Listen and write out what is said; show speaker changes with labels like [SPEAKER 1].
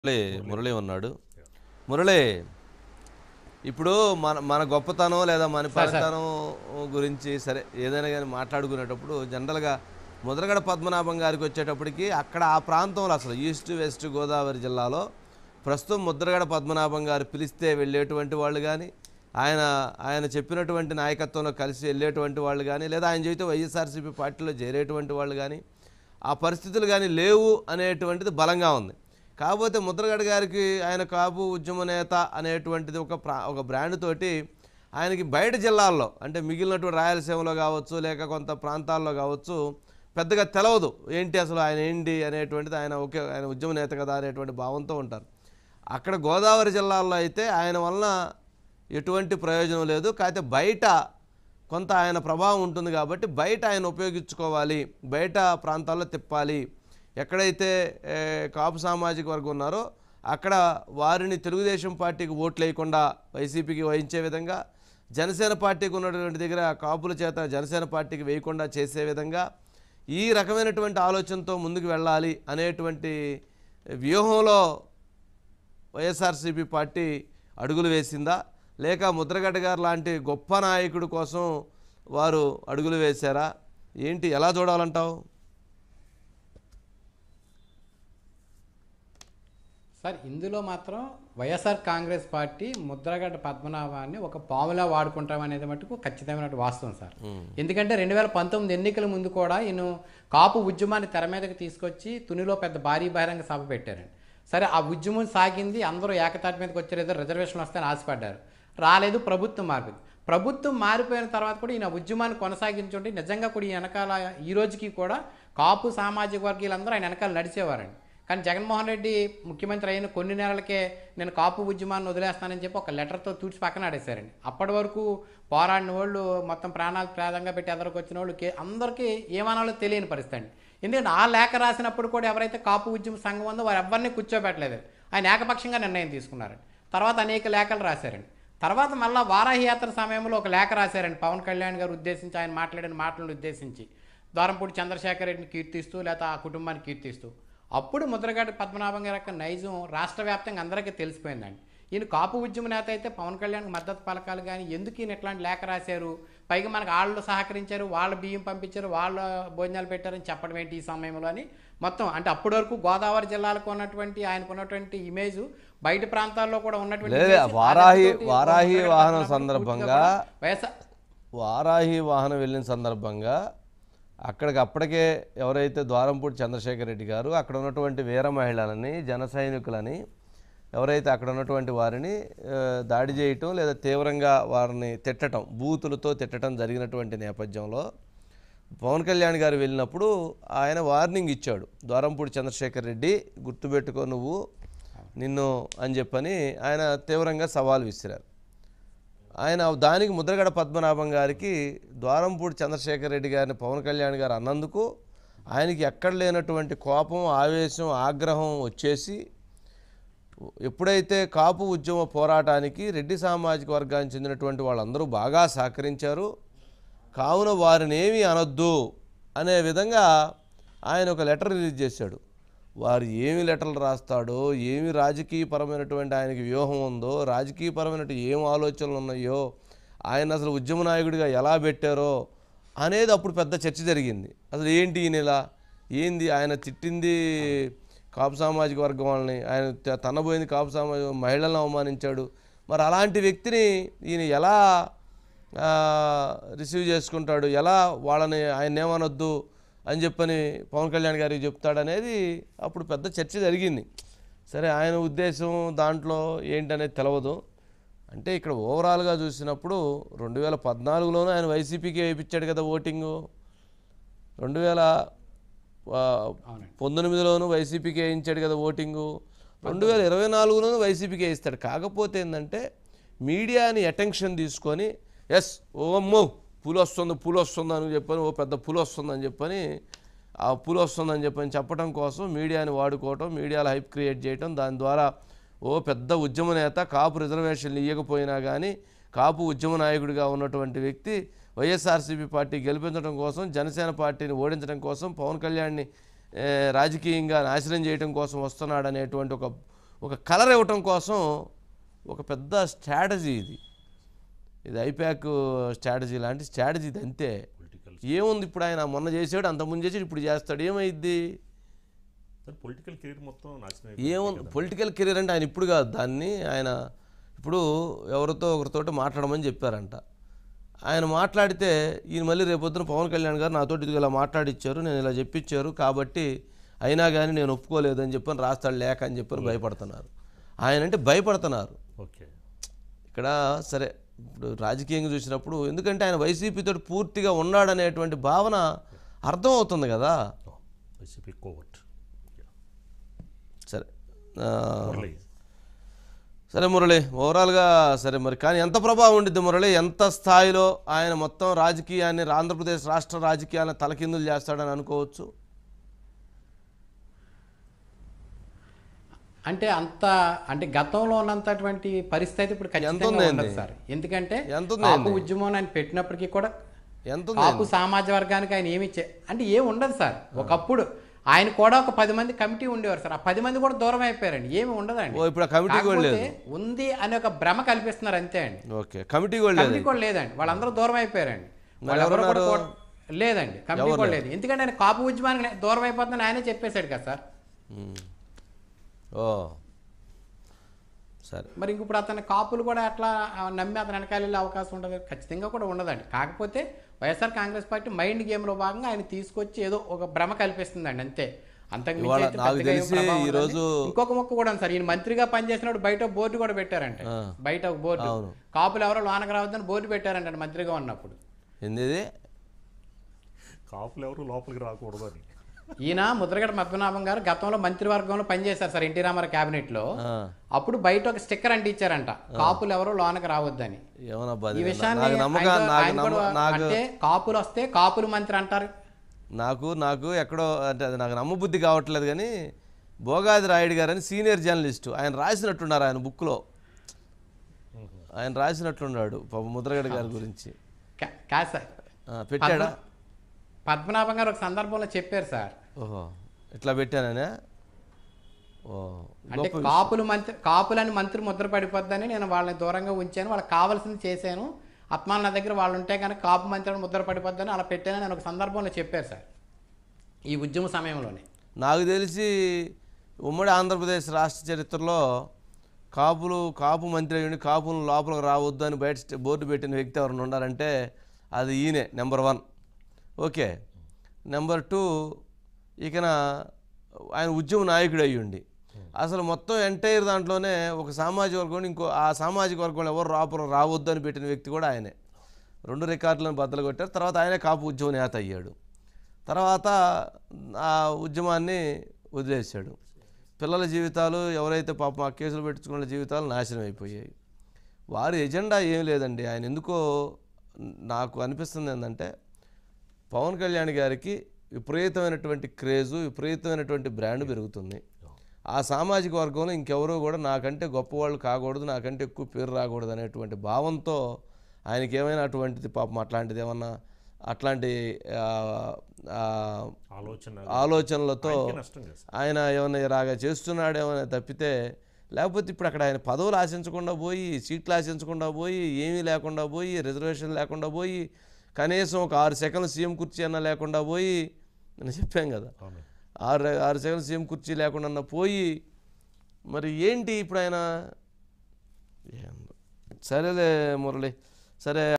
[SPEAKER 1] మురళి మురళి ఉన్నాడు మురళి ఇప్పుడు మన మన గొప్పతనం లేదా మన పనితనం గురించి సరే ఏదైనా కానీ మాట్లాడుకునేటప్పుడు జనరల్గా ముద్రగడ పద్మనాభం గారికి వచ్చేటప్పటికి అక్కడ ఆ ప్రాంతంలో అసలు ఈస్ట్ వెస్ట్ గోదావరి జిల్లాలో ప్రస్తుతం ముద్రగడ పద్మనాభం గారు పిలిస్తే వెళ్ళేటువంటి వాళ్ళు కానీ ఆయన ఆయన చెప్పినటువంటి నాయకత్వంలో కలిసి వెళ్ళేటువంటి వాళ్ళు కానీ లేదా ఆయన చేస్తే వైఎస్ఆర్సీపీ పార్టీలో చేరేటువంటి వాళ్ళు కానీ ఆ పరిస్థితులు కానీ లేవు అనేటువంటిది బలంగా ఉంది కాకపోతే ముద్రగడ గారికి ఆయన కాపు ఉద్యమ నేత అనేటువంటిది ఒక ప్రా ఒక బ్రాండ్ తోటి ఆయనకి బయట జిల్లాల్లో అంటే మిగిలినటువంటి రాయలసీమలో కావచ్చు లేక కొంత ప్రాంతాల్లో కావచ్చు పెద్దగా తెలవదు ఏంటి అసలు ఆయన ఏంటి అనేటువంటిది ఆయన ఒకే ఆయన ఉద్యమ నేత కదా అనేటువంటి భావంతో ఉంటారు అక్కడ గోదావరి జిల్లాల్లో అయితే ఆయన వలన ఎటువంటి ప్రయోజనం లేదు కాకపోతే బయట కొంత ఆయన ప్రభావం ఉంటుంది కాబట్టి బయట ఆయన ఉపయోగించుకోవాలి బయట ప్రాంతాల్లో తిప్పాలి ఎక్కడైతే ఏ, కాపు సామాజిక వర్గం ఉన్నారో అక్కడ వారిని తెలుగుదేశం పార్టీకి ఓట్లు వేయకుండా వైసీపీకి వహించే విధంగా జనసేన పార్టీకి ఉన్నటువంటి దగ్గర కాపుల చేత జనసేన పార్టీకి వేయకుండా చేసే విధంగా ఈ రకమైనటువంటి ఆలోచనతో ముందుకు వెళ్ళాలి అనేటువంటి వ్యూహంలో వైఎస్ఆర్సీపీ పార్టీ అడుగులు వేసిందా లేక ముద్రగడ్డ గారు లాంటి గొప్ప నాయకుడి కోసం వారు అడుగులు వేశారా ఏంటి ఎలా చూడాలంటావు
[SPEAKER 2] సార్ ఇందులో మాత్రం వైఎస్ఆర్ కాంగ్రెస్ పార్టీ ముద్రగడ్డ పద్మనాభాన్ని ఒక పాములా వాడుకుంటాం అనేది మటుకు ఖచ్చితమైన వాస్తవం సార్ ఎందుకంటే రెండు వేల పంతొమ్మిది ఎన్నికల ముందు కూడా ఈయన కాపు ఉద్యమాన్ని తెర మీదకి తీసుకొచ్చి తునిలో పెద్ద భారీ బహిరంగ సభ పెట్టారండి సరే ఆ ఉద్యమం సాగింది అందరూ ఏకతాటి మీదకి వచ్చారు ఏదో రిజర్వేషన్ వస్తే ఆశపడ్డారు రాలేదు ప్రభుత్వం మారింది ప్రభుత్వం మారిపోయిన తర్వాత కూడా ఈయన ఉద్యమాన్ని కొనసాగించుంటే నిజంగా కూడా ఈ వెనకాల ఈ రోజుకి కూడా కాపు సామాజిక వర్గీయులందరూ ఆయన వెనకాల నడిచేవారండి కానీ జగన్మోహన్ రెడ్డి ముఖ్యమంత్రి అయిన కొన్ని నెలలకే నేను కాపు ఉద్యమాన్ని వదిలేస్తానని చెప్పి ఒక లెటర్తో తూడ్చి పక్కన ఆడేశారండి అప్పటి వరకు పోరాడిన వాళ్ళు మొత్తం ప్రాణాలు ప్రాధంగా పెట్టి ఎదరికి వచ్చిన వాళ్ళు కే- అందరికీ ఏమనాలో తెలియని పరిస్థితి అండి ఎందుకంటే ఆ లేఖ రాసినప్పుడు కూడా ఎవరైతే కాపు ఉద్యమ సంఘం ఉందో వారు ఎవరిని కూర్చోబెట్టలేదు ఆయన ఏకపక్షంగా నిర్ణయం తీసుకున్నారండి తర్వాత అనేక లేఖలు రాశారండి తర్వాత మళ్ళీ వారాహి యాత్ర సమయంలో ఒక లేఖ రాశారండి పవన్ కళ్యాణ్ గారు ఉద్దేశించి ఆయన మాట్లాడిన మాటలను ఉద్దేశించి ద్వారంపూడి చంద్రశేఖర్ రెడ్డిని కీర్తిస్తూ లేదా ఆ కుటుంబాన్ని కీర్తిస్తూ అప్పుడు ముద్రగడ్డ పద్మనాభం గారి యొక్క నైజం రాష్ట్ర వ్యాప్తంగా అందరికీ తెలిసిపోయిందండి ఈయన కాపు ఉద్యమ నేత అయితే పవన్ కళ్యాణ్కి మద్దతు పలకాలు కానీ ఎందుకు ఈయన ఇట్లాంటి లేఖ రాశారు పైగా మనకు వాళ్ళు సహకరించారు వాళ్ళ బియ్యం పంపించారు వాళ్ళ భోజనాలు పెట్టారని చెప్పడం ఏంటి ఈ సమయంలో అని మొత్తం అంటే అప్పటి వరకు గోదావరి జిల్లాలకు ఉన్నటువంటి ఆయనకు ఉన్నటువంటి ఇమేజ్ బయట ప్రాంతాల్లో కూడా ఉన్నటువంటి
[SPEAKER 1] లేదు,
[SPEAKER 2] image,
[SPEAKER 1] వారాహి-
[SPEAKER 2] ఆ దెబ్బతోటి
[SPEAKER 1] వారాహి
[SPEAKER 2] ముద్రగడ
[SPEAKER 1] వాహనం
[SPEAKER 2] పద్మనాభం
[SPEAKER 1] సందర్భంగా
[SPEAKER 2] పూర్తిగా కూడా వైఎస్ఆర్
[SPEAKER 1] వారాహి వాహనం వెళ్ళిన సందర్భంగా అక్కడికి అప్పటికే ఎవరైతే ద్వారంపూడి చంద్రశేఖర్ రెడ్డి గారు అక్కడ ఉన్నటువంటి వీర మహిళలని జన సైనికులని ఎవరైతే అక్కడ ఉన్నటువంటి వారిని ఆ, దాడి చేయటం లేదా తీవ్రంగా వారిని తిట్టడం బూతులతో తిట్టడం జరిగినటువంటి నేపథ్యంలో పవన్ కళ్యాణ్ గారు వెళ్ళినప్పుడు ఆయన వార్నింగ్ ఇచ్చాడు ద్వారంపూడి చంద్రశేఖర్ రెడ్డి గుర్తుపెట్టుకో నువ్వు నిన్ను అని చెప్పని ఆయన తీవ్రంగా సవాల్ విసిరారు ఆయన దానికి ముద్రగడ పద్మనాభం గారికి ద్వారంపూడి చంద్రశేఖర్ రెడ్డి గారిని పవన్ కళ్యాణ్ గారు అన్నందుకు ఆయనకి ఎక్కడ లేనటువంటి కోపం ఆవేశం ఆగ్రహం వచ్చేసి ఎప్పుడైతే కాపు ఉద్యమ పోరాటానికి రెడ్డి సామాజిక వర్గానికి చెందినటువంటి వాళ్ళందరూ బాగా సహకరించారు కావున వారిని ఏమీ అనొద్దు అనే విధంగా ఆయన ఒక లెటర్ రిలీజ్ చేశాడు వారు ఏమి లెటర్లు రాస్తాడో ఏమి రాజకీయపరమైనటువంటి ఆయనకి వ్యూహం ఉందో రాజకీయపరమైనటువంటి ఏం ఆలోచనలు ఉన్నాయో ఆయన అసలు ఉద్యమ నాయకుడిగా ఎలా పెట్టారో అనేది అప్పుడు పెద్ద చర్చ జరిగింది అసలు ఏంటి ఈయన ఇలా ఏంది ఆయన తిట్టింది కాపు సామాజిక వర్గం వాళ్ళని ఆయన త- తనబోయింది కాపు సామాజిక మహిళలను అవమానించాడు మరి అలాంటి వ్యక్తిని ఈయన ఎలా ఆ, రిసీవ్ చేసుకుంటాడు ఎలా వాళ్ళని ఆయన ఏమనొద్దు అని చెప్పని పవన్ కళ్యాణ్ గారికి చెప్తాడనేది అప్పుడు పెద్ద చర్చ జరిగింది సరే ఆయన ఉద్దేశం దాంట్లో ఏంటనేది తెలవదు అంటే ఇక్కడ ఓవరాల్గా చూసినప్పుడు రెండు వేల పద్నాలుగులోనూ ఆయన వైసీపీకి వేయించాడు కదా ఓటింగు రెండు వేల ఆ,
[SPEAKER 2] అవునండి
[SPEAKER 1] పంతొమ్మిదిలోనూ వైసీపీకి వేయించాడు కదా ఓటింగు రెండు వేల ఇరవై నాలుగులోనూ వైసీపీకి వేయిస్తాడు కాకపోతే ఏంటంటే మీడియాని అటెన్షన్ తీసుకొని ఎస్ ఓ అమ్మో పులి వస్తుంది పులి వస్తుంది అని చెప్పని ఓ పెద్ద పులి వస్తుందని చెప్పని ఆ పులి వస్తుందని చెప్పని చెప్పడం కోసం మీడియాని వాడుకోవటం మీడియాలో హైప్ క్రియేట్ చేయటం దాని ద్వారా ఓ పెద్ద ఉద్యమ నేత కాపు రిజర్వేషన్లు ఇవ్వకపోయినా కానీ కాపు ఉద్యమ నాయకుడిగా ఉన్నటువంటి వ్యక్తి వైఎస్ఆర్సీపీ పార్టీ గెలిపించడం కోసం జనసేన పార్టీని ఓడించడం కోసం పవన్ కళ్యాణ్ని ఏ, రాజకీయంగా నాశనం చేయడం కోసం వస్తున్నాడు అనేటువంటి ఒక ఒక కలర్ ఇవ్వటం కోసం ఒక పెద్ద స్ట్రాటజీ ఇది ఇది ఐప్యాక్ స్ట్రాటజీ లాంటి స్ట్రాటజీ ఇది అంతే ఏముంది ఇప్పుడు ఆయన మొన్న చేసాడు అంత ముందు చేసాడు ఇప్పుడు చేస్తాడు ఏమైద్ది
[SPEAKER 3] పొలిటికల్ కెరీర్ మొత్తం నాశనం
[SPEAKER 1] ఏముంది పొలిటికల్ కెరీర్ అంటే ఆయన ఇప్పుడు కాదు దాన్ని ఆయన ఇప్పుడు ఎవరితో ఒకరితో మాట్లాడమని చెప్పారంట ఆయన మాట్లాడితే ఈయన మళ్ళీ రేపొద్దున పవన్ కళ్యాణ్ గారు నాతోటి ఇదిగో ఇలా మాట్లాడిచ్చారు నేను ఇలా చెప్పించారు కాబట్టి అయినా కానీ నేను ఒప్పుకోలేదని చెప్పని రాస్తాడు లేక అని చెప్పని భయపడుతున్నారు ఆయన అంటే భయపడుతున్నారు
[SPEAKER 3] ఓకే
[SPEAKER 1] ఇక్కడ సరే ఇప్పుడు రాజకీయంగా చూసినప్పుడు ఎందుకంటే ఆయన వైసీపీతో పూర్తిగా ఉన్నాడనేటువంటి భావన అర్థం అవుతుంది కదా
[SPEAKER 3] వైసీపీ కోవర్ట్
[SPEAKER 1] సరే ఆ,
[SPEAKER 3] మురళి
[SPEAKER 1] సరే మురళి ఓవరాల్గా సరే మరి కానీ ఎంత ప్రభావం ఉండిద్ది మురళి ఎంత స్థాయిలో ఆయన మొత్తం రాజకీయాన్ని ఆంధ్రప్రదేశ్ రాష్ట్ర రాజకీయాలను తలకిందులు చేస్తాడని అనుకోవచ్చు
[SPEAKER 2] అంటే అంత అంటే గతంలో ఉన్నంతటువంటి పరిస్థితి ఇప్పుడు ఖచ్చితంగా
[SPEAKER 1] ఉందండి?
[SPEAKER 2] ఉండదు సార్ ఎందుకంటే
[SPEAKER 1] ఎంత ఉందండి?
[SPEAKER 2] కాపు ఉద్యమం ఆయన పెట్టినప్పటికీ కూడా
[SPEAKER 1] ఎంత ఉంది
[SPEAKER 2] కాపు సమాజ వర్గానికి ఆయన ఏమి ఇచ్చే అంటే ఏమి ఉండదు సార్ ఒకప్పుడు ఆయన కూడా ఒక పది మంది కమిటీ ఉండేవారు సార్ ఆ పది మంది కూడా దూరం అయిపోయారండి ఏమి ఉండదండి
[SPEAKER 1] ఓ ఇప్పుడు ఆ కమిటీ కూడా లేదు
[SPEAKER 2] కాకపోతే ఉంది అనే ఒక భ్రమ కల్పిస్తున్నారు అంతే అండి
[SPEAKER 1] ఓకే కమిటీ కూడా లేదు
[SPEAKER 2] కమిటీ కూడా లేదండి వాళ్ళందరూ దూరం అయిపోయారండి
[SPEAKER 1] మరి
[SPEAKER 2] వాళ్ళెవరూ కూడా
[SPEAKER 1] ఎవరున్నారు?
[SPEAKER 2] కో- లేదండి కమిటీ కూడా లేదు ఎందుకంటే ఆయన కాపు ఉద్యమానికి నే- దూరం అయిపోతుందని ఆయనే చెప్పేశాడు కదా సార్
[SPEAKER 1] ఉమ్. ఓ సరే
[SPEAKER 2] మరి ఇంక ఇప్పుడు అతని కాపులు కూడా అట్లా ఆ, నమ్మి అతను వెనకాల వెళ్ళే అవకాశం ఉండదు ఖచ్చితంగా కూడా ఉండదండి కాకపోతే వైఎస్ఆర్ కాంగ్రెస్ పార్టీ మైండ్ గేమ్లో భాగంగా ఆయన తీసుకొచ్చి ఏదో ఒక భ్రమ కల్పిస్తుందండి అంతే అంతకు మించి
[SPEAKER 1] ఇవాళ
[SPEAKER 2] అయితే
[SPEAKER 1] నాకు
[SPEAKER 2] పెద్దగా ఏం
[SPEAKER 1] తెలిసి
[SPEAKER 2] ప్రభావం ఉండదండి.
[SPEAKER 1] ఈరోజు-
[SPEAKER 2] ఇంకొక మొక్క కూడా ఉంది సార్ ఈయన మంత్రిగా పనిచేసినప్పుడు బయట బోర్డు కూడా పెట్టారంట
[SPEAKER 1] ఆ.
[SPEAKER 2] బయట ఒక బోర్డు
[SPEAKER 1] అవును.
[SPEAKER 2] కాపులు ఎవరో లోనకు రావద్దని బోర్డు పెట్టారంట మంత్రిగా ఉన్నప్పుడు
[SPEAKER 1] ఏంది ఇది?
[SPEAKER 3] కాపులు ఎవరు లోపలికి రాకూడదు అని
[SPEAKER 2] ఈయన ముద్రగడ పద్మనాభం గారు గతంలో మంత్రివర్గంలో పనిచేశారు సార్ ఎన్టీ రామారావు క్యాబినెట్ లో
[SPEAKER 1] ఆ,
[SPEAKER 2] అప్పుడు బయట ఒక స్టిక్కర్ అంటించారంట కాపులు ఎవరో లోనకు రావద్దని
[SPEAKER 1] ఏమన్నా
[SPEAKER 2] ఈ
[SPEAKER 1] బాధ
[SPEAKER 2] విషయాన్ని
[SPEAKER 1] నాకు నమ్మకం
[SPEAKER 2] ఆయన-
[SPEAKER 1] నాకు
[SPEAKER 2] ఆయన
[SPEAKER 1] నమ్మ
[SPEAKER 2] కూడా
[SPEAKER 1] నాకు
[SPEAKER 2] అంటే కాపులు వస్తే కాపులు మంత్రి అంటారు
[SPEAKER 1] నాకు నాకు ఎక్కడో అంటే అది నాకు నమ్మబుద్ధి కావట్లేదు కానీ భోగాది రాయుడు గారు అని సీనియర్ జర్నలిస్టు ఆయన రాసినట్టున్నారు ఆయన బుక్లో ఆయన రాసినట్లున్నాడు పాప ముద్రగడ గారి గురించి
[SPEAKER 2] కా- కాదు సార్
[SPEAKER 1] ఆ, పెట్టాడా
[SPEAKER 2] పద్మనాభం గారు ఒక సందర్భంలో చెప్పారు సార్
[SPEAKER 1] ఓహో ఇట్లా పెట్టాననే ఓ
[SPEAKER 2] అంటే కాపులు మంత్రి కాపులని మంత్రి ముద్ర పడిపోద్దని నేను వాళ్ళని దూరంగా ఉంచాను వాళ్ళకి కావాల్సింది చేశాను ఆత్మాల నా దగ్గర వాళ్ళు ఉంటే కనుక కాపు మంత్రి అని ముద్ర పడిపోద్దని అలా పెట్టానని నేను ఒక సందర్భంలో చెప్పారు సార్ ఈ ఉద్యమ సమయంలోనే
[SPEAKER 1] నాకు తెలిసి ఉమ్మడి ఆంధ్రప్రదేశ్ రాష్ట్ర చరిత్రలో కాపులు కాపు మంత్రి అయ్యుండి కాపులు లోపలికి రావద్దు అని బయట స్టే- బోర్డు పెట్టిన వ్యక్తి ఎవరైనా ఉన్నారంటే అది ఈయనే number one okay number two ఇకన ఆయన ఉద్యమ నాయకుడు అయ్యుండి అసలు మొత్తం ఎంటైర్ దాంట్లోనే ఒక సామాజిక వర్గం ఇంకో ఆ సామాజిక వర్గంలో ఎవరు రాపురం రావద్దు అని పెట్టిన వ్యక్తి కూడా ఆయనే రెండు రికార్డులను బద్దలు కొట్టారు తర్వాత ఆయనే కాపు ఉద్యమ నేత అయ్యాడు తర్వాత ఆ ఉద్యమాన్ని వదిలేశాడు పిల్లల జీవితాలు ఎవరైతే పాపం ఆ కేసులు పెట్టుకున్న జీవితాలు నాశనం అయిపోయాయి వారి ఎజెండా ఏం లేదండి ఆయన ఎందుకో నాకు అనిపిస్తుంది ఏంటంటే పవన్ కళ్యాణ్ గారికి విపరీతమైనటువంటి క్రేజు విపరీతమైనటువంటి బ్రాండ్ పెరుగుతుంది ఆ సామాజిక వర్గంలో ఇంకెవరూ కూడా నాకంటే గొప్పవాళ్ళు కాకూడదు నాకంటే ఎక్కువ పేరు రాకూడదు అనేటువంటి భావంతో ఆయనకి ఏమైనా అటువంటిది పాపం అట్లాంటిది ఏమన్నా అట్లాంటి ఆ, ఆ,
[SPEAKER 3] ఆలోచన
[SPEAKER 1] ఆలోచనలతో
[SPEAKER 3] ఆయనకే నష్టం కదా సార్.
[SPEAKER 1] ఆయన ఏమైనా ఇలాగా చేస్తున్నాడేమో తప్పితే లేకపోతే ఇప్పుడు అక్కడ ఆయన పదవులు ఆశించకుండా పోయి సీట్లు ఆశించకుండా పోయి ఏమీ లేకుండా పోయి రిజర్వేషన్ లేకుండా పోయి కనీసం ఒక ఆరు సెకండ్లు సీఎం కుర్చీ అన్న లేకుండా పోయి నేను చెప్పాం కదా
[SPEAKER 3] అవును
[SPEAKER 1] ఆరు ఆరు సెకండ్లు సీఎం కుర్చీ లేకుండా అన్న పోయి మరి ఏంటి ఇప్పుడు ఆయన ఏం- సరేలే మురళి సరే